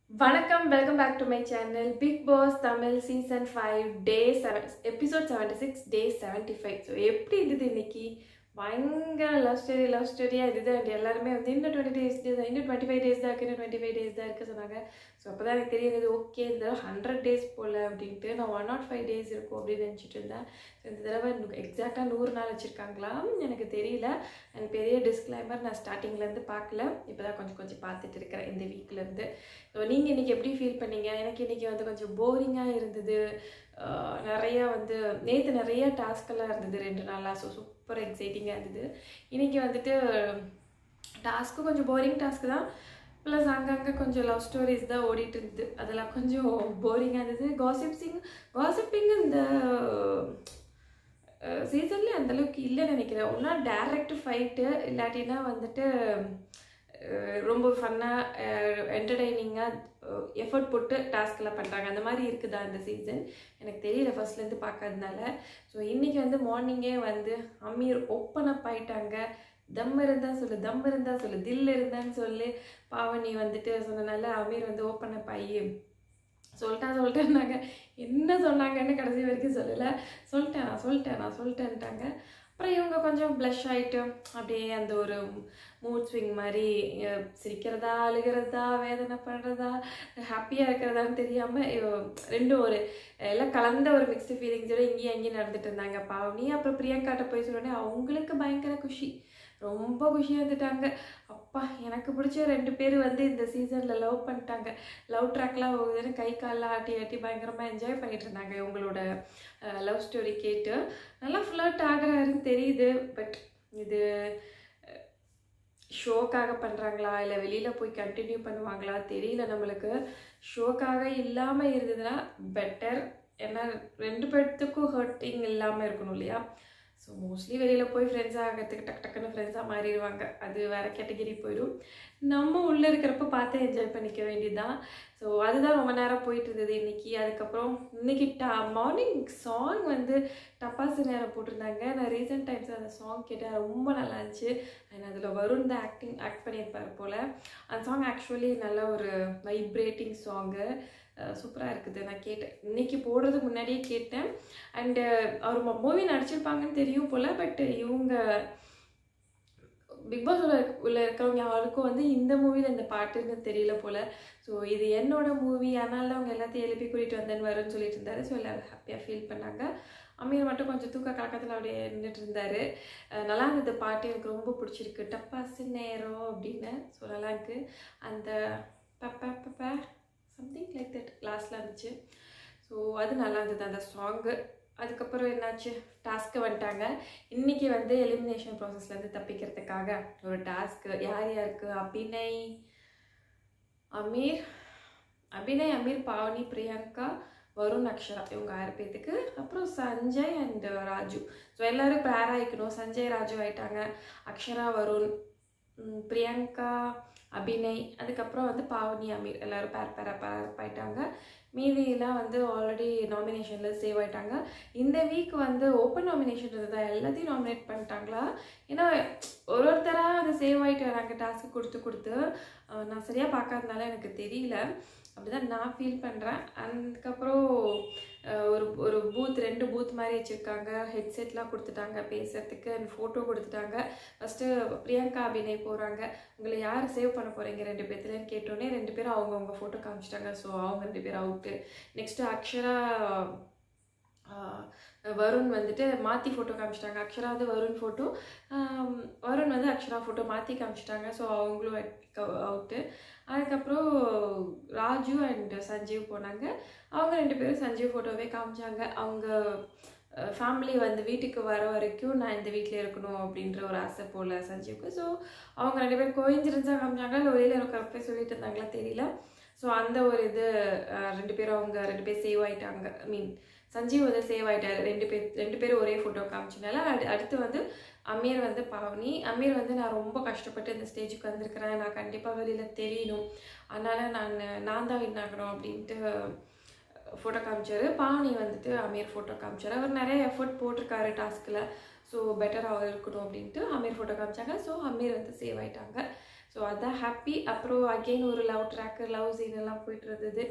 வணக்கம் welcome back to my channel Bigg Boss Tamil season five day seven episode seventy six day seventy five so எப்படி இருந்தது இன்னைக்கு பயங்கர love story love ஸ்டோரியாக இருந்தது அண்ட் எல்லாருமே வந்து இன்னும் டுவெண்ட்டி டேஸ் இன்னும் டுவெண்ட்டி ஃபைவ் டேஸ் தான் இருக்குது இன்னும் டுவெண்ட்டி ஃபைவ் டேஸ் தான் இருக்குது சொன்னாங்க ஸோ அப்போ தான் எனக்கு தெரியுது ஓகே இந்த ஹண்ட்ரட் டேஸ் போல் அப்படின்ட்டு நான் ஒன் நாட் ஃபைவ் டேஸ் இருக்கும் அப்படின்னு நினச்சிட்டு இருந்தேன் ஸோ இந்த தடவை எக்ஸாக்டாக நூறு நாள் வச்சுருக்காங்களா எனக்கு தெரியல அண்ட் பெரிய டிஸ்க்ளைமர் நான் ஸ்டார்டிங்லேருந்து பார்க்கல இப்போ தான் கொஞ்சம் கொஞ்சம் பார்த்துட்டு இருக்கிறேன் இந்த வீக்லேருந்து ஸோ நீங்கள் இன்றைக்கி எப்படி ஃபீல் பண்ணீங்க எனக்கு இன்றைக்கி வந்து கொஞ்சம் போரிங்காக இருந்தது ஆஹ் நிறையா வந்து நேற்று நிறைய டாஸ்கெல்லாம் இருந்தது ரெண்டு நாளாக ஸோ சூப்பர் எக்ஸைட்டிங்காக இருந்தது இன்றைக்கி வந்துட்டு டாஸ்க்கு கொஞ்சம் போரிங் டாஸ்க்கு தான் ப்ளஸ் அங்கங்கே கொஞ்சம் லவ் ஸ்டோரிஸ் தான் ஓடிட்டு இருந்தது அதெல்லாம் கொஞ்சம் போரிங்காக இருந்தது காசிப்ஸிங் காசிப்பிங் இந்த சீசன்லேயே அந்தளவுக்கு இல்லைன்னு நினைக்கிறேன் ஒன்றா டேரக்ட் ஃபைட்டு இல்லாட்டினா வந்துட்டு அஹ் ரொம்ப ஃபன்னாக என்டர்டைனிங்காக எஃபர்ட் போட்டு டாஸ்க்கெல்லாம் பண்ணுறாங்க அந்த மாதிரி இருக்குதா இந்த சீசன் எனக்கு தெரியல ஃபர்ஸ்ட்லேருந்து பார்க்கறதுனால ஸோ இன்றைக்கி வந்து மார்னிங்கே வந்து அமீர் ஓப்பன் அப் ஆயிட்டாங்க தம் இருந்தா சொல்லு தம் இருந்தா சொல்லு தில் இருந்தான்னு சொல்லி பாவனி வந்துட்டு சொன்னனால அமீர் வந்து ஓப்பன் அப் ஆகி சொல்லிட்டேன் சொல்லிட்டேன்னாங்க என்ன சொன்னாங்கன்னு கடைசி வரைக்கும் சொல்லலை சொல்லிட்டேன் நான் சொல்லிட்டேன் நான் சொல்லிட்டேன்ட்டாங்க அப்புறம் இவங்க கொஞ்சம் ப்ளஷ் ஆகிட்டு அப்படியே அந்த ஒரு மூட் ஸ்விங் மாதிரி அஹ், சிரிக்கிறதா அழுகிறதா வேதனை பண்ணுறதா ஹாப்பியாக இருக்கிறதான்னு தெரியாமல் ரெண்டும் ஒரு எல்லாம் கலந்த ஒரு மிக்ஸ்டு ஃபீலிங்ஸோட இங்கேயும் அங்கேயும் நடந்துட்டு இருந்தாங்க பாவனி அப்புறம் பிரியங்காட்ட போய் சொன்னோடனே அவங்களுக்கு பயங்கர குஷி ரொம்ப குஷியாக இருந்துட்டாங்க அப்பா எனக்கு பிடிச்ச ரெண்டு பேர் வந்து இந்த சீசனில் லவ் பண்ணிட்டாங்க லவ் ட்ராக்லாம் போகுதுன்னு கை காலில் ஆட்டி ஆட்டி பயங்கரமாக என்ஜாய் பண்ணிட்டு இருந்தாங்க இவங்களோட லவ் ஸ்டோரி கேட்டு நல்லா ஃப்ளர்ட் ஆகுறாருன்னு தெரியுது பட் இது ஷோக்காக பண்ணுறாங்களா இல்லை வெளியில் போய் கண்டினியூ பண்ணுவாங்களா தெரியல நம்மளுக்கு ஷோக்காக இல்லாமல் இருந்ததுன்னா பெட்டர் ஏன்னா ரெண்டு பேர்த்துக்கும் ஹர்ட்டிங் இல்லாமல் இருக்கணும் இல்லையா ஸோ மோஸ்ட்லி வெளியில் போய் ஃப்ரெண்ட்ஸ் ஆகிறதுக்கு டக்கு டக்குன்னு ஃப்ரெண்ட்ஸாக மாறிடுவாங்க அது வேறு கேட்டகரி போயிடும் நம்ம உள்ளே இருக்கிறப்ப பார்த்து என்ஜாய் பண்ணிக்க வேண்டியதுதான் ஸோ அதுதான் ரொம்ப நேரம் போயிட்டு இருந்தது இன்னைக்கு அதுக்கப்புறம் இன்னைக்கு டா மார்னிங் சாங் வந்து டப்பாசு நேரம் போட்டிருந்தாங்க நான் ரீசெண்ட் டைம்ஸ் அந்த சாங் கேட்டேன் ரொம்ப நல்லா இருந்துச்சு அண்ட் அதில் வருண் தான் ஆக்டிங் ஆக்ட் பண்ணியிருப்பார் போல் அந்த சாங் ஆக்சுவலி நல்ல ஒரு வைப்ரேட்டிங் சாங்கு சூப்பராக இருக்குது நான் கேட்டேன் இன்னைக்கு போடுறதுக்கு முன்னாடியே கேட்டேன் அண்டு அவர் மூவி நடிச்சிருப்பாங்கன்னு தெரியும் போல் பட் இவங்க பிக் பாஸ் உள்ள உள்ள இருக்கிறவங்க யாருக்கும் வந்து இந்த மூவியில் இந்த பாட்டுன்னு தெரியல போல் ஸோ இது என்னோட மூவி அதனால தான் அவங்க எல்லாத்தையும் எழுப்பி கூட்டிகிட்டு வந்தேன்னு வரும்னு சொல்லிட்டு இருந்தாரு ஸோ எல்லாரும் ஹாப்பியாக ஃபீல் பண்ணாங்க அமீர் மட்டும் கொஞ்சம் தூக்க கலக்கத்தில் அப்படியே நின்றுட்டு இருந்தார் நல்லா இருந்தது பாட்டு எனக்கு ரொம்ப பிடிச்சிருக்கு டப்பாசு நேரம் அப்படின்னு ஸோ நல்லா இருக்கு அந்த பப்ப பப்ப சம்திங் லைக் தட் லாஸ்ட்டில் இருந்துச்சு ஸோ அது நல்லா இருந்தது அந்த சாங்கு அதுக்கப்புறம் என்னாச்சு டாஸ்க்கு வந்துட்டாங்க இன்றைக்கி வந்து எலிமினேஷன் ப்ராசஸ்லேருந்து தப்பிக்கிறதுக்காக ஒரு டாஸ்க்கு யார் யாருக்கு அபிநய் அமீர் அபிநய் அமீர் பாவனி பிரியங்கா வருண் அக்ஷரா இவங்க ஆறு பேர்த்துக்கு அப்புறம் சஞ்சய் அண்ட் ராஜு ஸோ எல்லோரும் பேர் ஆகிக்கணும் சஞ்சய் ராஜு ஆயிட்டாங்க அக்ஷரா வருண் ம், பிரியங்கா அபிநய் அதுக்கப்புறம் வந்து பாவனி அமீர் எல்லோரும் பேர் பேர பேர் ஆயிட்டாங்க மீதியெல்லாம் வந்து ஆல்ரெடி நாமினேஷனில் சேவ் ஆயிட்டாங்க இந்த வீக் வந்து ஓப்பன் நாமினேஷன் இருந்ததா எல்லாத்தையும் நாமினேட் பண்ணிட்டாங்களா ஏன்னா ஒரு ஒருத்தராக அது சேவ் ஆகிட்டு வராங்க டாஸ்க் கொடுத்து கொடுத்து அஹ் நான் சரியாக பார்க்காதனால எனக்கு தெரியல அப்படிதான் நான் ஃபீல் பண்ணுறேன் அதுக்கப்புறம் அஹ் ஒரு ஒரு பூத் ரெண்டு பூத் மாதிரி வச்சுருக்காங்க ஹெட்செட்லாம் கொடுத்துட்டாங்க பேசுறதுக்கு அண்ட் ஃபோட்டோ கொடுத்துட்டாங்க ஃபஸ்ட்டு பிரியங்கா அபிநய் போகிறாங்க உங்களை யார் சேவ் பண்ண போகிறீங்க ரெண்டு பேர்த்துலன்னு கேட்டோன்னே ரெண்டு பேரும் அவங்கவுங்க ஃபோட்டோ காமிச்சிட்டாங்க ஸோ அவங்க ரெண்டு பேரும் அவுட்டு நெக்ஸ்ட்டு அக்ஷரா ஆஹ், வருண் வந்துட்டு மாற்றி ஃபோட்டோ காமிச்சிட்டாங்க அக்ஷரா வந்து வருண் ஃபோட்டோ வருண் வந்து அக்ஷரா ஃபோட்டோ மாற்றி காமிச்சிட்டாங்க ஸோ அவங்களும் அவுட்டு அதுக்கப்புறம் ராஜு அண்ட் சஞ்சீவ் போனாங்க அவங்க ரெண்டு பேரும் சஞ்சீவ் ஃபோட்டோவே காமிச்சாங்க அவங்க ஃபேமிலி வந்து வீட்டுக்கு வர வரைக்கும் நான் இந்த வீட்டில் இருக்கணும் அப்படின்ற ஒரு ஆசை போல் சஞ்சீவுக்கு ஸோ அவங்க ரெண்டு பேரும் கோயின்சிடன்ஸாக காமிச்சாங்க இல்லை வெளியில் இருக்கிறப்ப சொல்லிட்டு இருந்தாங்களா தெரியல ஸோ அந்த ஒரு இது அஹ், ரெண்டு பேரும் அவங்க ரெண்டு பேர் சேவ் ஆயிட்டாங்க ஐ மீன் சஞ்சீவ் வந்து சேவ் ஆயிட்டாரு ரெண்டு பேர் ரெண்டு பேரும் ஒரே ஃபோட்டோ காமிச்சனால அடு அடுத்து வந்து அமீர் வந்து பாவனி அமீர் வந்து நான் ரொம்ப கஷ்டப்பட்டு இந்த ஸ்டேஜுக்கு வந்திருக்கிறேன் நான் கண்டிப்பாக வெளியில் தெரியணும் அதனால் நான் நான் தான் வின் ஆகணும் அப்படின்ட்டு ஃபோட்டோ காமிச்சாரு பாவனி வந்துட்டு அமீர் ஃபோட்டோ காமிச்சாரு அவர் நிறைய எஃபர்ட் போட்டிருக்காரு டாஸ்கில் ஸோ பெட்டராக இருக்கணும் அப்படின்ட்டு அமீர் ஃபோட்டோ காமிச்சாங்க ஸோ அமீர் வந்து சேவ் ஆயிட்டாங்க ஸோ அதான் ஹாப்பி அப்புறம் அகெயின் ஒரு லவ் ட்ராக்கு லவ் சீன் எல்லாம் போயிட்டு இருந்தது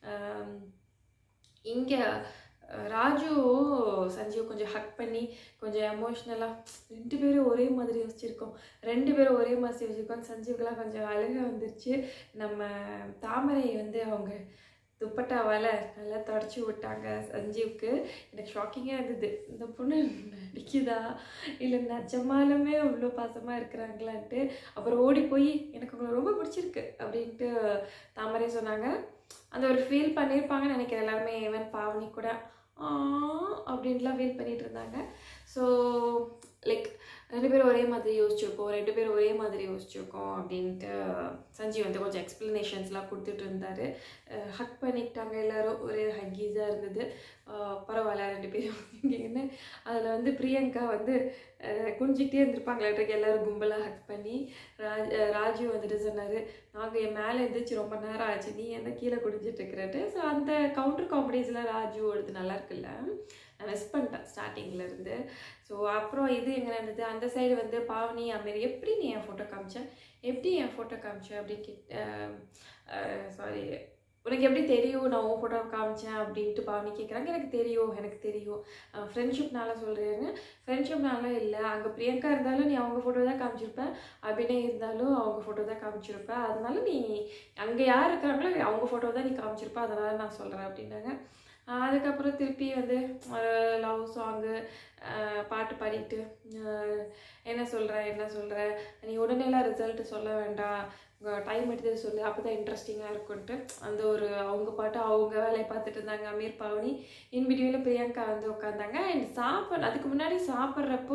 இங்கே ராஜு சஞ்சீவ் கொஞ்சம் ஹக் பண்ணி கொஞ்சம் எமோஷ்னலாக ரெண்டு பேரும் ஒரே மாதிரி யோசிச்சிருக்கோம் ரெண்டு பேரும் ஒரே மாதிரி யோசிச்சிருக்கோம் சஞ்சீவுக்கெல்லாம் கொஞ்சம் அழுக வந்துருச்சு நம்ம தாமரை வந்து அவங்க துப்பட்டாவால் நல்லா தொடச்சி விட்டாங்க சஞ்சீவுக்கு எனக்கு ஷாக்கிங்காக இருந்தது இந்த பொண்ணு நடிக்குதா இல்லை நிஜமாலுமே அவ்வளோ பாசமாக இருக்கிறாங்களான்ட்டு அப்புறம் ஓடி போய் எனக்கு உங்களை ரொம்ப பிடிச்சிருக்கு அப்படின்ட்டு தாமரை சொன்னாங்க அந்த ஒரு ஃபீல் பண்ணியிருப்பாங்கன்னு நினைக்கிறேன் எல்லாருமே ஈவன் பாவனி கூட ஆ அப்படின்ட்டுலாம் ஃபீல் பண்ணிட்டு இருந்தாங்க ஸோ லைக் ரெண்டு பேரும் ஒரே மாதிரி யோசிச்சிருக்கோம் ரெண்டு பேரும் ஒரே மாதிரி யோசிச்சிருக்கோம் அப்படின்ட்டு சஞ்சீவ் வந்து கொஞ்சம் எக்ஸ்ப்ளனேஷன்ஸ்லாம் கொடுத்துட்டு இருந்தார் ஹக் பண்ணிக்கிட்டாங்க எல்லாரும் ஒரே ஹக்கீஸாக இருந்தது அஹ் பரவாயில்ல ரெண்டு பேரும் இங்கேன்னு அதில் வந்து பிரியங்கா வந்து அஹ் குனிஞ்சிக்கிட்டே இருந்திருப்பாங்களாட்டுக்கு எல்லாரும் கும்பலாக ஹக் பண்ணி ராஜ் அஹ் ராஜு வந்துட்டு சொன்னார் நாங்கள் என் மேலே இருந்துச்சு ரொம்ப நேரம் ஆச்சு நீ என்ன கீழே குடிஞ்சிட்டு இருக்கிறட்டு ஸோ அந்த கவுண்டர் காமெடிஸில் ராஜு எடுத்து நல்லா இருக்குல்ல நான் மிஸ் பண்ணிட்டேன் ஸ்டார்டிங்கில் இருந்து ஸோ அப்புறம் இது எங்கே நடந்தது அந்த சைடு வந்து பாவனி அமீர் எப்படி நீ என் ஃபோட்டோ காமிச்ச எப்படி என் ஃபோட்டோ காமிச்ச அப்படின்னு கேட் சாரி உனக்கு எப்படி தெரியும் நான் உன் ஃபோட்டோ காமிச்சேன் அப்படின்ட்டு பாவனி கேட்குறாங்க எனக்கு தெரியும் எனக்கு தெரியும் ஃப்ரெண்ட்ஷிப்னால சொல்கிறேன்னு ஃப்ரெண்ட்ஷிப்னால இல்லை அங்கே பிரியங்கா இருந்தாலும் நீ அவங்க ஃபோட்டோ தான் காமிச்சிருப்ப அபிநய் இருந்தாலும் அவங்க ஃபோட்டோ தான் காமிச்சிருப்ப அதனால நீ அங்கே யார் இருக்கிறாங்களோ அவங்க ஃபோட்டோ தான் நீ காமிச்சிருப்ப அதனால நான் சொல்கிறேன் அப்படின்னாங்க ஆஹ் அதுக்கப்புறம் திருப்பி வந்து லவ் சாங்கு பாட்டு பாடிட்டு ஆஹ் என்ன சொல்கிற என்ன சொல்கிற நீ உடனேலாம் ரிசல்ட் சொல்ல வேண்டாம் டைம் எடுத்து சொல்லு அப்போ தான் இன்ட்ரெஸ்டிங்காக இருக்கும்ன்ட்டு அந்த ஒரு அவங்க பாட்டு அவங்க வேலையை பார்த்துட்டு இருந்தாங்க அமீர் பாவனி இன் பிட்வீனில் பிரியங்கா வந்து உட்காந்தாங்க அண்ட் சாப்பிட அதுக்கு முன்னாடி சாப்பிட்றப்போ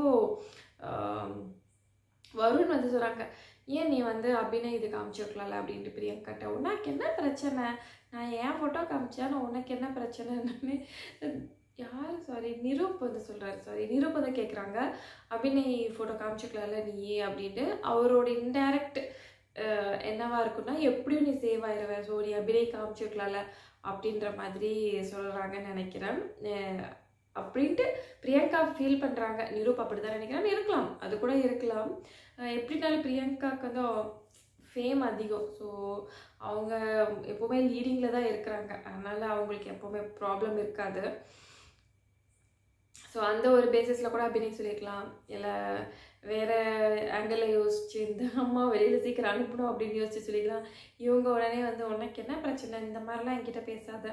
வருண் வந்து சொல்கிறாங்க ஏன் நீ வந்து அபிநய் இது காமிச்சிருக்கலாம்ல அப்படின்ட்டு பிரியங்காட்ட உனக்கு என்ன பிரச்சனை நான் ஏன் ஃபோட்டோ காமிச்சேன் நான் உனக்கு என்ன பிரச்சனைன்னு யார் சாரி நிரூப் வந்து சொல்கிறாரு சாரி நிரூப் வந்து கேட்குறாங்க அபிநய் ஃபோட்டோ காமிச்சிக்கலாம்ல நீ அப்படின்ட்டு அவரோட இன்டைரக்ட் என்னவா இருக்குன்னா எப்படியும் நீ சேவ் ஆயிடுவ ஸோ நீ அபிநய் காமிச்சிருக்கலாம்ல அப்படின்ற மாதிரி சொல்கிறாங்கன்னு நினைக்கிறேன் அஹ் அப்படின்ட்டு பிரியங்கா ஃபீல் பண்ணுறாங்க நிரூப் அப்படி தான் நினைக்கிறேன் இருக்கலாம் அது கூட இருக்கலாம் அஹ் எப்படினாலும் பிரியங்காவுக்கு வந்து ஃபேம் அதிகம் ஸோ அவங்க எப்போவுமே லீடிங்கில் தான் இருக்கிறாங்க அதனால் அவங்களுக்கு எப்போவுமே ப்ராப்ளம் இருக்காது ஸோ அந்த ஒரு பேசிஸில் கூட அபிநய் சொல்லியிருக்கலாம் இல்லை வேறு ஆங்கிளில் யோசிச்சு இந்த அம்மா வெளியில் சீக்கிரம் அனுப்பணும் அப்படின்னு யோசிச்சு சொல்லிக்கலாம் இவங்க உடனே வந்து உனக்கு என்ன பிரச்சனை இந்த மாதிரிலாம் என்கிட்ட பேசாத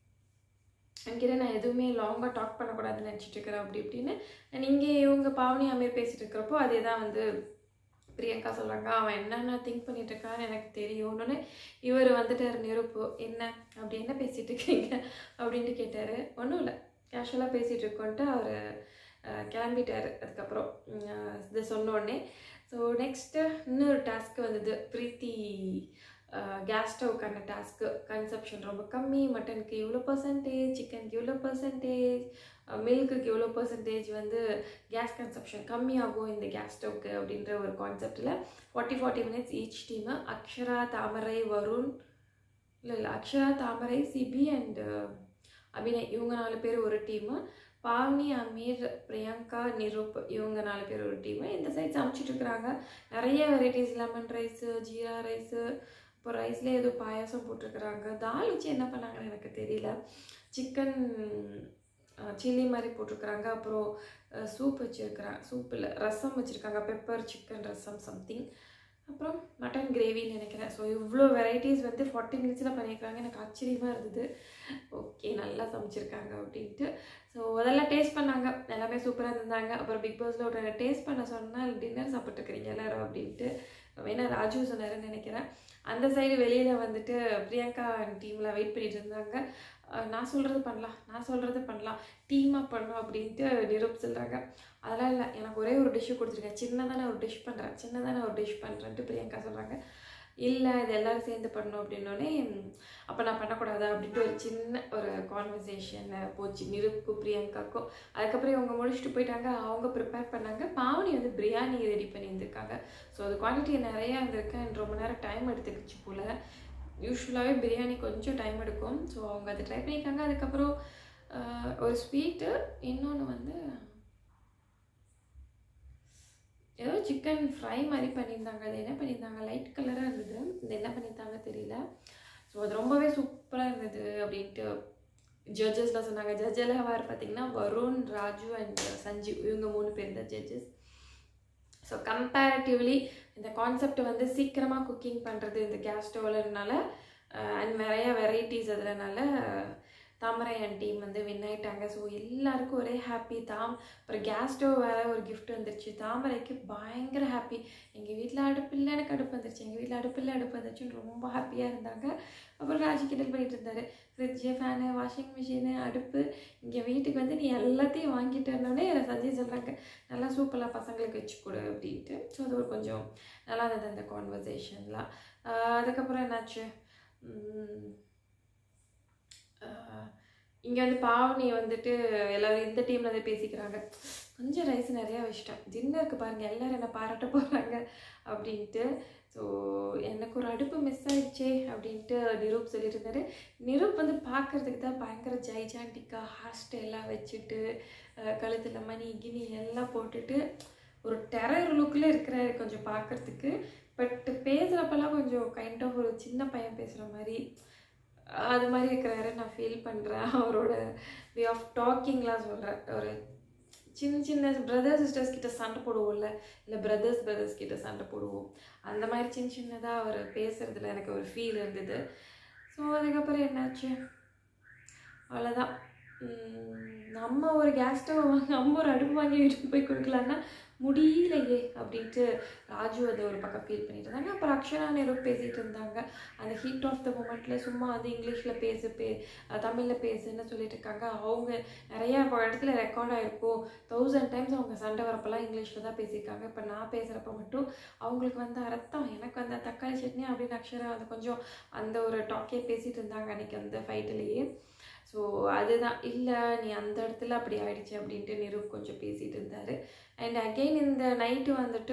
என்கிட்ட நான் எதுவுமே லாங்காக டாக் பண்ணக்கூடாதுன்னு நினச்சிட்டு இருக்கிறேன் அப்படி இப்படின்னு நீங்கள் இவங்க பாவனி அமீர் பேசிட்டு இருக்கிறப்போ அதே தான் வந்து பிரியங்கா சொல்கிறாங்க அவன் என்னென்ன திங்க் பண்ணிட்டு இருக்கான்னு எனக்கு தெரியும்னு இவர் வந்துட்டார் நிருப்பு என்ன அப்படி என்ன பேசிட்டு இருக்கீங்க அப்படின்ட்டு கேட்டார் ஒன்றும் இல்லை கேஷுவலாக பேசிகிட்டு இருக்கோன்ட்டு அவர் கிளம்பிட்டார் அதுக்கப்புறம் உம், இதை சொன்ன உடனே ஸோ நெக்ஸ்ட்டு இன்னொரு டாஸ்க்கு வந்தது பிரீத்தி கேஸ் ஸ்டவ்க்கான டாஸ்க்கு கன்சப்ஷன் ரொம்ப கம்மி மட்டனுக்கு இவ்வளோ பர்சன்டேஜ் சிக்கனுக்கு இவ்வளோ பர்சன்டேஜ் மில்க்குக்கு இவ்வளோ பர்சன்டேஜ் வந்து கேஸ் கன்சப்ஷன் கம்மியாகும் இந்த கேஸ் ஸ்டவ்க்கு அப்படின்ற ஒரு கான்செப்டில் forty forty minutes each team Akshara Thamarai Varun இல்லை இல்லை அக்ஷரா தாமரை சிபி அண்ட் அபிநய் இவங்க நாலு பேர் ஒரு டீமு பாவனி அமீர் பிரியங்கா நிரூப் இவங்க நாலு பேர் ஒரு டீமு இந்த சைட் சமைச்சிட்டு இருக்கிறாங்க நிறைய varieties lemon rice jeera rice இப்போ ரைஸ்லேயே ஏதோ பாயாசம் போட்டிருக்கிறாங்க தால் வச்சு என்ன பண்ணாங்கன்னு எனக்கு தெரியல சிக்கன் சில்லி மாதிரி போட்டிருக்கிறாங்க அப்புறம் சூப் வச்சுருக்கிறாங்க சூப் இல்லை ரசம் வச்சுருக்காங்க பெப்பர் சிக்கன் ரசம் சம்திங் அப்புறம் மட்டன் கிரேவின்னு நினைக்கிறேன் ஸோ இவ்வளோ வெரைட்டிஸ் வந்து ஃபார்ட்டி மினிட்ஸில் பண்ணியிருக்காங்க எனக்கு ஆச்சரியமாக இருந்தது ஓகே நல்லா சமைச்சிருக்காங்க அப்படின்ட்டு ஸோ அதெல்லாம் டேஸ்ட் பண்ணாங்க எல்லாமே சூப்பராக இருந்தாங்க அப்புறம் பிக் பாஸில் ஒரு டேஸ்ட் பண்ண சொன்னால் டின்னர் சாப்பிட்டுருக்கிறீங்க எல்லாரும் அப்படின்ட்டு வேணா ராஜு சொன்னாருன்னு நினைக்கிறேன் அந்த சைடு வெளியில் வந்துட்டு பிரியங்கா டீமில் வெயிட் பண்ணிட்டு இருந்தாங்க அஹ் நான் சொல்கிறது பண்ணலாம் நான் சொல்கிறது பண்ணலாம் டீமாக பண்ணலாம் அப்படின்ட்டு நிரூப் சொல்கிறாங்க அதெல்லாம் இல்லை எனக்கு ஒரே ஒரு டிஷ்ஷு கொடுத்துருக்கேன் சின்னதாக நான் ஒரு டிஷ் பண்ணுறேன் சின்னதாக நான் ஒரு டிஷ் பண்ணுறேன்ட்டு பிரியங்கா சொல்கிறாங்க இல்லை இது எல்லோரும் சேர்ந்து பண்ணணும் அப்படின்னோடனே அப்போ நான் பண்ணக்கூடாதா அப்படின்ட்டு ஒரு சின்ன ஒரு கான்வர்சேஷன் போச்சு நிருப்புக்கும் பிரியங்காக்கும் அதுக்கப்புறம் இவங்க முடிச்சுட்டு போயிட்டாங்க அவங்க ப்ரிப்பேர் பண்ணாங்க பாவனி வந்து பிரியாணி ரெடி பண்ணியிருந்திருக்காங்க ஸோ அது குவான்டிட்டி நிறையா இருந்திருக்கு and ரொம்ப நேரம் டைம் எடுத்துக்கிச்சு போல் யூஸ்வலாகவே பிரியாணி கொஞ்சம் டைம் எடுக்கும் ஸோ அவங்க அதை ட்ரை பண்ணியிருக்காங்க அதுக்கப்புறம் ஆஹ், ஒரு ஸ்வீட்டு இன்னொன்று வந்து ஏதோ சிக்கன் ஃப்ரை மாதிரி பண்ணியிருந்தாங்க அது என்ன பண்ணியிருந்தாங்க லைட் கலராக இருந்தது இது என்ன பண்ணியிருந்தாங்க தெரியல ஸோ அது ரொம்பவே சூப்பராக இருந்தது அப்படின்ட்டு ஜட்ஜஸ்லாம் சொன்னாங்க ஜட்ஜ் எல்லாம் யார் பார்த்தீங்கன்னா வருண் ராஜு அண்ட் சஞ்சீவ் இவங்க மூணு பேர் தான் ஜட்ஜஸ் ஸோ கம்பேரிட்டிவ்லி இந்த கான்செப்ட் வந்து சீக்கிரமாக குக்கிங் பண்ணுறது இந்த கேஸ் ஸ்டவ்லனால அண்ட் நிறைய வெரைட்டிஸ் அதுலனால தாமரை அண்ட் டீம் வந்து வின் ஆயிட்டாங்க ஸோ எல்லாருக்கும் ஒரே ஹாப்பி தாம் அப்புறம் கேஸ் ஸ்டவ் வேறு ஒரு gift வந்துருச்சு தாமரைக்கு பயங்கர ஹாப்பி எங்கள் வீட்டில் அடுப்பு இல்லை எனக்கு அடுப்பு வந்துருச்சு எங்கள் வீட்டில் அடுப்பு இல்லை அடுப்பு வந்துருச்சுன்னு ரொம்ப ஹாப்பியாக இருந்தாங்க அப்புறம் ராஜி கிண்டல் பண்ணிட்டு இருந்தாரு ஃப்ரிட்ஜு ஃபேனு வாஷிங் மிஷினு அடுப்பு இங்கே வீட்டுக்கு வந்து நீ எல்லாத்தையும் வாங்கிட்டு இருந்தோடனே சஞ்சய் சொல்கிறாங்க நல்லா சூப்பராக பசங்களுக்கு வச்சு கொடு அப்படின்ட்டு ஸோ அது ஒரு கொஞ்சம் நல்லா இருந்தது அந்த கான்வர்சேஷன்லாம் அதுக்கப்புறம் என்னாச்சு இங்கே வந்து பாவனி வந்துட்டு எல்லாரும் இந்த டீமில் வந்து பேசிக்கிறாங்க கொஞ்சம் ரைஸ் நிறையா வச்சிட்டேன் டின்னருக்கு பாருங்கள் எல்லாரும் என்ன பாராட்ட போகிறாங்க அப்படின்ட்டு ஸோ எனக்கு ஒரு அடுப்பு மிஸ் ஆயிடுச்சே அப்படின்ட்டு நிரூப் சொல்லிட்டு இருந்தாரு நிரூப் வந்து பார்க்கறதுக்கு தான் பயங்கர ஜைஜாண்டிக்காக ஹேர் ஸ்டைலாக வச்சுட்டு கழுத்தில் மணி கினி எல்லாம் போட்டுட்டு ஒரு டெரர் லுக்கில் இருக்கிறாரு கொஞ்சம் பார்க்கறதுக்கு பட் பேசுகிறப்பெல்லாம் கொஞ்சம் கைண்ட் ஆஃப் ஒரு சின்ன பையன் பேசுகிற மாதிரி அது மாதிரி இருக்கிறாரு நான் ஃபீல் பண்ணுறேன் அவரோட வே ஆஃப் டாக்கிங்லாம் சொல்கிறேன் ஒரு சின்ன சின்ன பிரதர்ஸ் சிஸ்டர்ஸ் கிட்ட சண்டை போடுவோம்ல இல்லை பிரதர்ஸ் பிரதர்ஸ் கிட்ட சண்டை போடுவோம் அந்த மாதிரி சின்ன சின்னதாக அவர் பேசுகிறதுல எனக்கு ஒரு ஃபீல் இருந்தது ஸோ அதுக்கப்புறம் என்னாச்சு அவ்வளோதான் நம்ம ஒரு கேஸ் ஸ்டவ் வாங்கி நம்ம ஒரு அடுப்பு வாங்கி வீட்டுக்கு போய் கொடுக்கலான்னா முடியலையே அப்படின்ட்டு ராஜு அதை ஒரு பக்கம் ஃபீல் பண்ணிட்டு இருந்தாங்க அப்புறம் அக்ஷரா நேரு பேசிகிட்டு இருந்தாங்க அந்த ஹீட் ஆஃப் த மூமெண்ட்டில் சும்மா வந்து இங்கிலீஷில் பேசு பே தமிழில் பேசுன்னு சொல்லிட்டு இருக்காங்க அவங்க நிறையா இப்போ இடத்துல ரெக்கார்ட் ஆகிருக்கும் தௌசண்ட் டைம்ஸ் அவங்க சண்டை வரப்பெல்லாம் இங்கிலீஷில் தான் பேசியிருக்காங்க இப்போ நான் பேசுகிறப்ப மட்டும் அவங்களுக்கு வந்து அர்த்தம் எனக்கு வந்து தக்காளி சட்னி அப்படின்னு அக்ஷரா வந்து கொஞ்சம் அந்த ஒரு டாக்கே பேசிகிட்டு இருந்தாங்க அன்றைக்கி அந்த ஃபைட்டிலேயே ஸோ அதுதான் இல்லை நீ அந்த இடத்துல அப்படி ஆயிடுச்சு அப்படின்ட்டு நிரூப் கொஞ்சம் பேசிகிட்டு இருந்தார் அண்ட் அகெயின் இந்த நைட்டு வந்துட்டு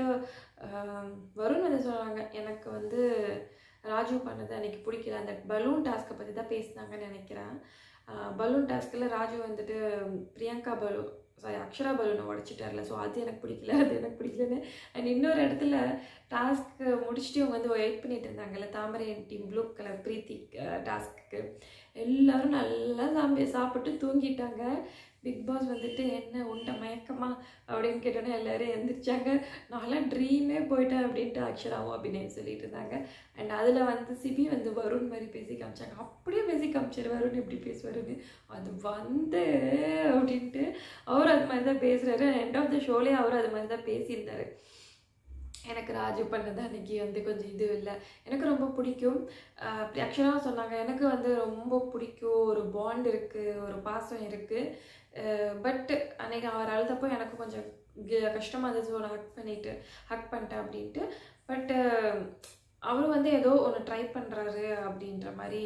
வருண் வந்து சொல்கிறாங்க எனக்கு வந்து ராஜு பண்ணது அன்றைக்கி பிடிக்கல அந்த பலூன் டாஸ்க்கை பற்றி தான் பேசினாங்கன்னு நினைக்கிறேன் பலூன் டாஸ்கில் ராஜு வந்துட்டு பிரியங்கா பலூன் சாரி அக்ஷரா பலூனை உடச்சிட்டார்ல ஸோ அது எனக்கு பிடிக்கல அது எனக்கு பிடிக்கலன்னு அண்ட் இன்னொரு இடத்துல டாஸ்க் முடிச்சுட்டு இவங்க வந்து வெயிட் பண்ணிட்டு இருந்தாங்கல்ல Thamarai team blue colour Preethi task எல்லாரும் நல்லா சாம்பி சாப்பிட்டு தூங்கிட்டாங்க பிக் பாஸ் வந்துட்டு என்ன உண்ட மயக்கமா அப்படின்னு கேட்டோன்னே எல்லாரும் எந்திரிச்சாங்க நான்லாம் ட்ரீமே போயிட்டேன் அப்படின்ட்டு அக்ஷராவும் அபிநயம் சொல்லிட்டு இருந்தாங்க அண்ட் அதில் வந்து சிபி வந்து வருண் மாதிரி பேசி காமிச்சாங்க அப்படியே பேசி காமிச்சார் வருண் எப்படி பேசுவாருன்னு அது வந்து அப்படின்ட்டு அவர் அது மாதிரி தான் பேசுகிறாரு எண்ட் ஆஃப் த ஷோலேயே அவர் அது மாதிரி தான் பேசியிருந்தாரு எனக்கு ராஜு பண்ணது அன்றைக்கி வந்து கொஞ்சம் இது இல்லை எனக்கு ரொம்ப பிடிக்கும் ஆக்சுவலாக சொன்னாங்க எனக்கு வந்து ரொம்ப பிடிக்கும் ஒரு பாண்ட் இருக்குது ஒரு பாசம் இருக்குது பட் அன்றைக்கி அவர் அழுதப்போ எனக்கு கொஞ்சம் கஷ்டமாக இருந்துச்சு ஒரு ஹக் பண்ணிட்டு ஹக் பண்ணிட்டேன் அப்படின்ட்டு பட்டு அவர் வந்து ஏதோ ஒன்று ட்ரை பண்ணுறாரு அப்படின்ற மாதிரி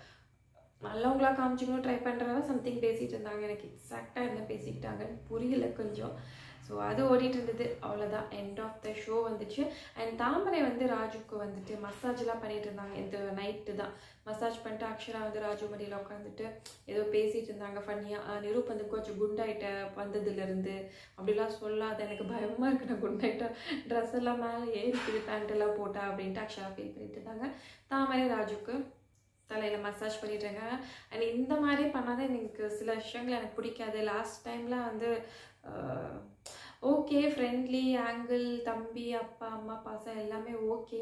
நல்லவங்களா காமிச்சிக்கணும் ட்ரை பண்ணுறாங்க சம்திங் பேசிகிட்டு இருந்தாங்க எனக்கு எக்ஸாக்டாக என்ன பேசிக்கிட்டாங்கன்னு புரியல கொஞ்சம் ஸோ அது ஓடிட்டு இருந்தது அவ்வளோதான் எண்ட் ஆஃப் த ஷோ வந்துச்சு அண்ட் தாமரை வந்து ராஜுக்கு வந்துட்டு மசாஜ்லாம் பண்ணிட்டு இருந்தாங்க இந்த நைட்டு தான் மசாஜ் பண்ணிட்டு அக்ஷரா வந்து ராஜு மடியில் உட்காந்துட்டு ஏதோ பேசிகிட்டு இருந்தாங்க ஃபன்னியாக நிரூப் வந்து கொஞ்சம் குண்டாயிட்ட வந்ததுலேருந்து அப்படிலாம் சொல்லாத எனக்கு பயமாக இருக்கு நான் குண்டாயிட்டா ட்ரெஸ் எல்லாம் மேலே ஏறிக்குது பேண்ட் எல்லாம் போட்டா அப்படின்ட்டு அக்ஷரா ஃபீல் பண்ணிட்டு இருந்தாங்க தாமரை ராஜுக்கு தலையில் மசாஜ் பண்ணிட்டுருங்க அண்ட் இந்த மாதிரி பண்ணாதான் எனக்கு சில விஷயங்கள் எனக்கு பிடிக்காது லாஸ்ட் டைமில் வந்து ஓகே ஃப்ரெண்ட்லி ஆங்கிள் தம்பி அப்பா அம்மா பாசம் எல்லாமே ஓகே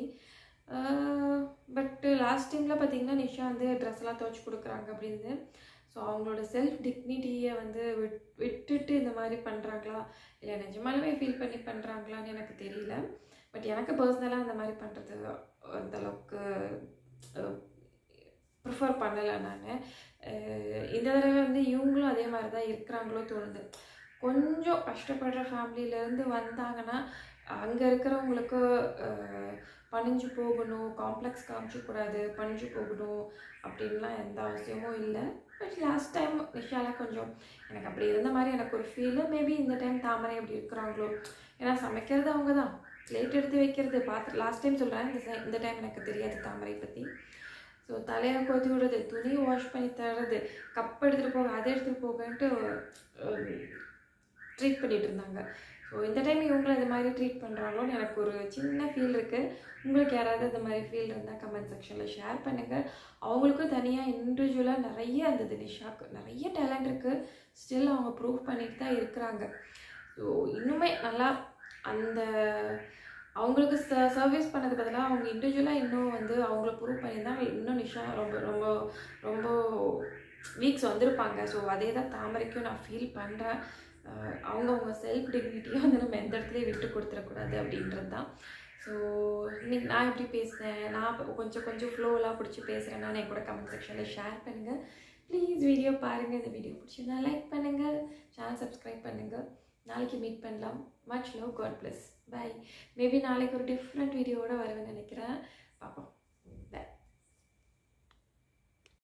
பட்டு லாஸ்ட் டைமில் பார்த்தீங்கன்னா நிஷா வந்து ட்ரெஸ் எல்லாம் துவச்சி கொடுக்குறாங்க அப்படின்னு ஸோ அவங்களோட செல்ஃப் டிக்னிட்டியை வந்து விட் விட்டுட்டு இந்த மாதிரி பண்ணுறாங்களா இல்லை நிஜமாலுமே ஃபீல் பண்ணி பண்ணுறாங்களான்னு எனக்கு தெரியல பட் எனக்கு பர்சனலாக அந்த மாதிரி பண்ணுறது அந்தளவுக்கு ப்ரிஃபர் பண்ணலை நான் இந்த தடவை வந்து இவங்களும் அதே மாதிரி தான் இருக்கிறாங்களோ தோணுது கொஞ்சம் கஷ்டப்படுற ஃபேமிலியிலேருந்து வந்தாங்கன்னா அங்கே இருக்கிறவங்களுக்கு பணிஞ்சு போகணும் காம்ப்ளெக்ஸ் காமிச்சக்கூடாது பணிஞ்சு போகணும் அப்படின்லாம் எந்த அவசியமும் இல்லை பட் லாஸ்ட் டைம் நிஷாலாம் கொஞ்சம் எனக்கு அப்படி இருந்த மாதிரி எனக்கு ஒரு ஃபீலு மேபி இந்த டைம் தாமரை அப்படி இருக்கிறாங்களோ ஏன்னா சமைக்கிறது அவங்க தான் பிளேட் எடுத்து வைக்கிறது பார்த்து லாஸ்ட் டைம் சொல்கிறேன் இந்த இந்த டைம் எனக்கு தெரியாது தாமரை பற்றி ஸோ தலையை கொத்தி விடுறது துணி வாஷ் பண்ணி தர்றது கப் எடுத்துகிட்டு போக அதை எடுத்துகிட்டு போகன்ட்டு ட்ரீட் பண்ணிகிட்டு இருந்தாங்க ஸோ ஸோ இந்த டைம் இவங்களை இது மாதிரி ட்ரீட் பண்ணுறாங்களோன்னு எனக்கு ஒரு சின்ன ஃபீல் இருக்குது உங்களுக்கு யாராவது இந்த மாதிரி ஃபீல் இருந்தால் கமெண்ட் செக்ஷனில் ஷேர் பண்ணுங்கள் அவங்களுக்கும் தனியாக இண்டிவிஜுவலாக நிறைய இருந்தது நிஷாக்கு நிறைய டேலண்ட் இருக்குது ஸ்டில் அவங்க ப்ரூவ் பண்ணிட்டு தான் இருக்கிறாங்க ஸோ இன்னுமே நல்லா அந்த அவங்களுக்கு ச சர்வீஸ் பண்ணது பதிலாக அவங்க இண்டிவிஜுவலாக இன்னும் வந்து அவங்கள ப்ரூவ் பண்ணியிருந்தா இன்னும் நிஷா ரொம்ப ரொம்ப ரொம்ப வீக்ஸ் வந்திருப்பாங்க ஸோ அதே தான் தாமரைக்கும் நான் ஃபீல் பண்ணுறேன் அவங்க அவங்க செல்ஃப் டிக்னிட்டியை வந்து நம்ம எந்த இடத்துலையும் விட்டு கொடுத்துடக்கூடாது அப்படின்றது தான் ஸோ இன்னைக்கு நான் எப்படி பேசுகிறேன் நான் இப்ப கொஞ்சம் கொஞ்சம் ஃப்ளோலாம் பிடிச்சி பேசுகிறேன்னா என் கூட கமெண்ட் செக்ஷனில் ஷேர் பண்ணுங்கள் ப்ளீஸ் வீடியோ பாருங்கள் இந்த வீடியோ பிடிச்சிருந்தா லைக் பண்ணுங்கள் சேனல் சப்ஸ்கிரைப் பண்ணுங்கள் நாளைக்கு மீட் பண்ணலாம் much love God bless bye maybe நாளைக்கு ஒரு டிஃப்ரெண்ட் வீடியோவோட வருவேன்னு நினைக்கிறேன் பார்ப்போம்